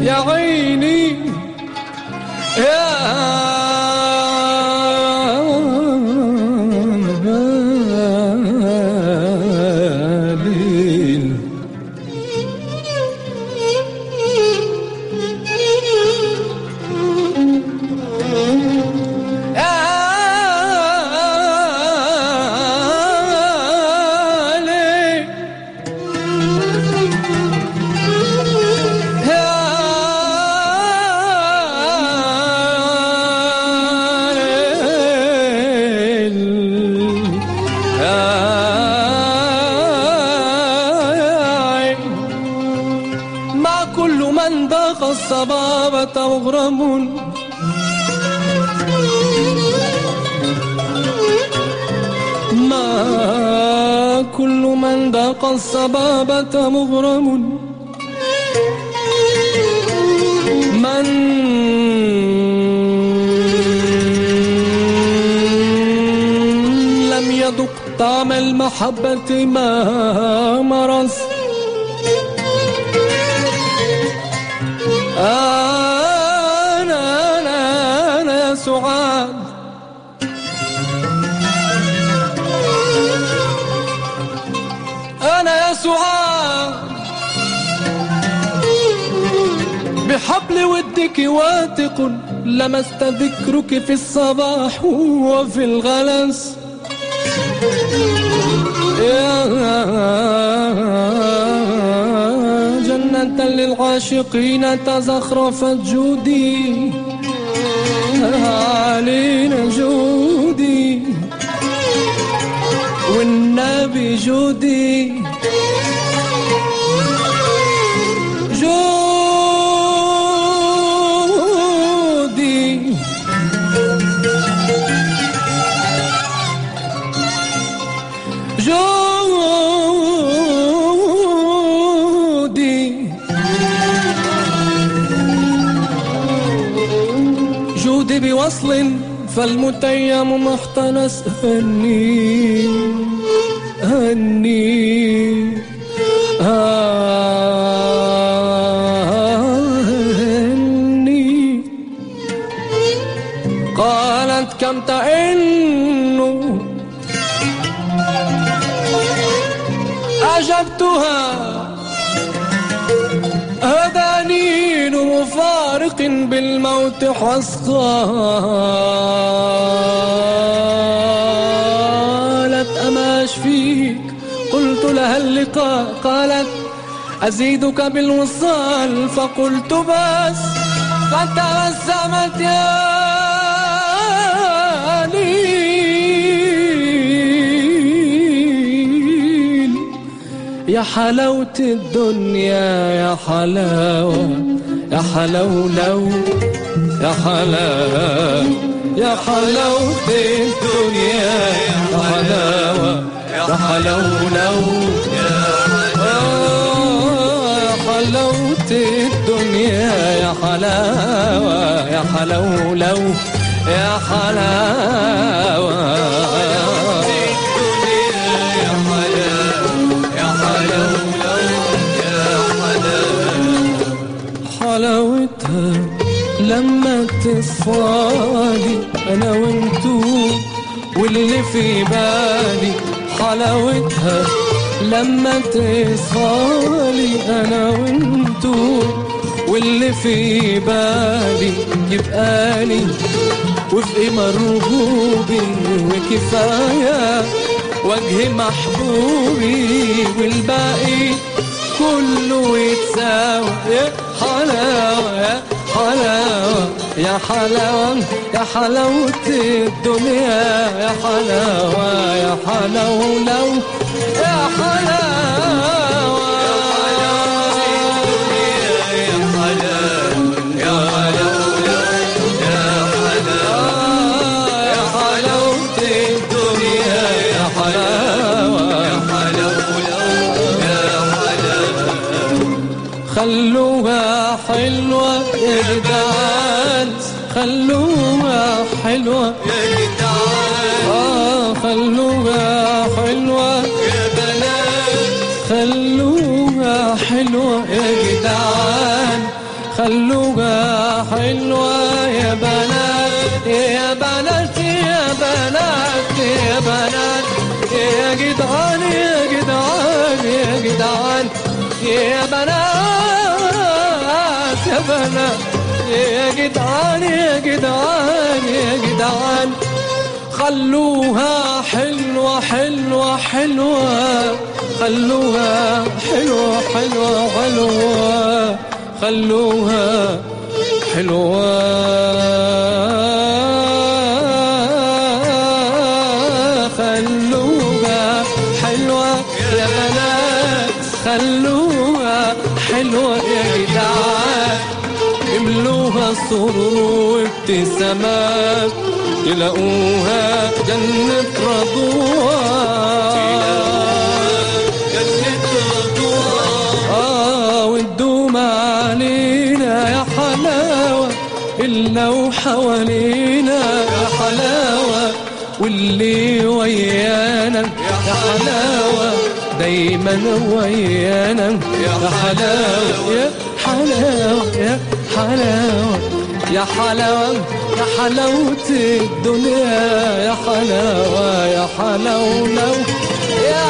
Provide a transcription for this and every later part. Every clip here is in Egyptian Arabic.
يا عيني يا ليل يا ليل ما كل من ذاق الصبابة مغرم ما كل من ذاق الصبابة مغرم من لم يذق طعم المحبة ما مرس أنا أنا أنا يا سعاد أنا يا سعاد بحبل ودك واثق لمست ذكرك في الصباح وفي الغلس يا جنة للعاشقين تزخرفت جودي علينا جودي والنبي جودي جودي جودي جودي بوصل فالمتيم محتنس هني هني هني قالت كم تئن أجبتها هذا نين مفارق بالموت قالت أما أشفيك قلت لها اللقاء قالت أزيدك بالوصال فقلت بس فتبسمت يا ليل يا حلاوة الدنيا يا حلاوة يا حلولو يا حلاوة يا حلاوة الدنيا يا حلاوة يا حلولو يا حلاوة الدنيا يا حلاوة يا حلولو يا حلاوة حلاوتها لما تصفالي انا وانتو واللي في بالي حلاوتها لما تصفالي انا وانتو واللي في بالي يبقى لي وفق مرغوبي وكفايه وجه محبوبي والباقي كله يتساوى يا حلاوة يا حلاوة يا حلاوة يا حلاوة الدنيا يا حلاوة يا حلاوة لو يا حلاوة يا حلاوة الدنيا يا حلاوة خلوها حلوة يا جدعان خلوها حلوة يا جدعان آه خلوها حلوة يا بنات خلوها حلوة يا جدعان خلوها حلوة يا بنات يا بنات يا بنات يا بنات يا جدعان يا جدعان يا جدعان يا بنات يا بنات يا جدعان يا جدعان يا جدعان خلوها حلوة حلوة حلوة خلوها حلوة حلوة حلوة خلوها حلوة خلوها حلوة يا بنات خلوها حلوة يا جدعان املوها سرور وابتسامات تلاقوها جنة رضوان جنة رضوان آه وتدوم علينا يا حلاوة إلا وحوالينا يا حلاوة واللي ويانا يا حلاوة دايما ويانا يا حلاوة يا حلاوة يا حلاوة يا حلاوة يا حلاوة الدنيا يا حلاوة يا حلاوة يا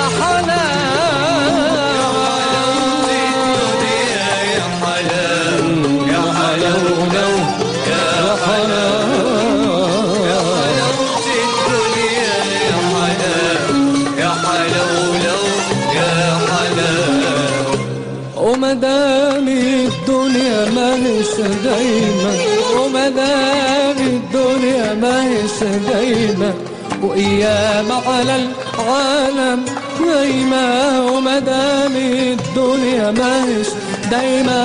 حلاوة يا حلاوة يا حلاوة يا حلاوة الدنيا يا حلاوة يا حلاوة يا حلاوة وما دام الدنيا ما هيش دايما وما دام الدنيا ما هيش دايما وأيام على العالم دايما وما دام الدنيا ما هيش دايما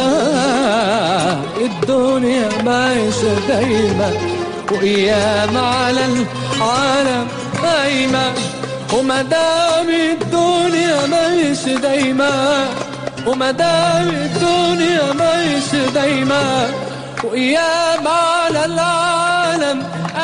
الدنيا ما هيش دايما وأيام على العالم دايما وما دام الدنيا ما هيش دايما وما دام الدنيا مايش دايما وأيام على العالم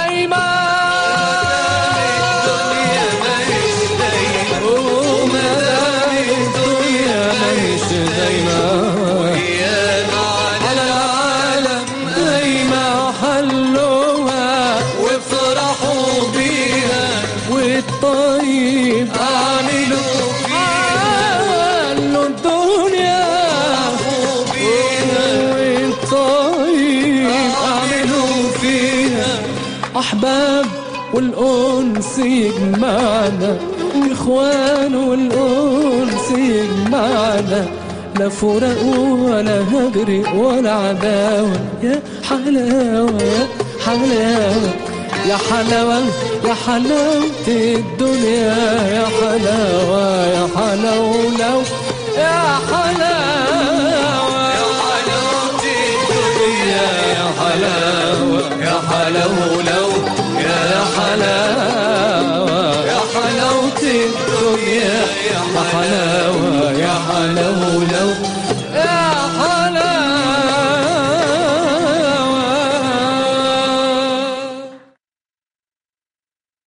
الدنيا ما هيش دايما وما دام الدنيا مايش دايما ويانا على العالم دايما حلوها وافرحوا بيها والطيب عملوا عملوا الدنيا بيها والطيب اعملوا فيها احباب والانس يجمعنا اخوان والانس يجمعنا لا فراق ولا هجر ولا عداوة يا حلاوة يا حلاوة يا حلاوة يا حلاوة الدنيا يا حلاوة يا حلاوة يا حلاوة يا حلاوة الدنيا يا حلاوة يا حلاوة لو يا حلاوة يا حلاوة الدنيا يا حلاوة يا حلاوة لو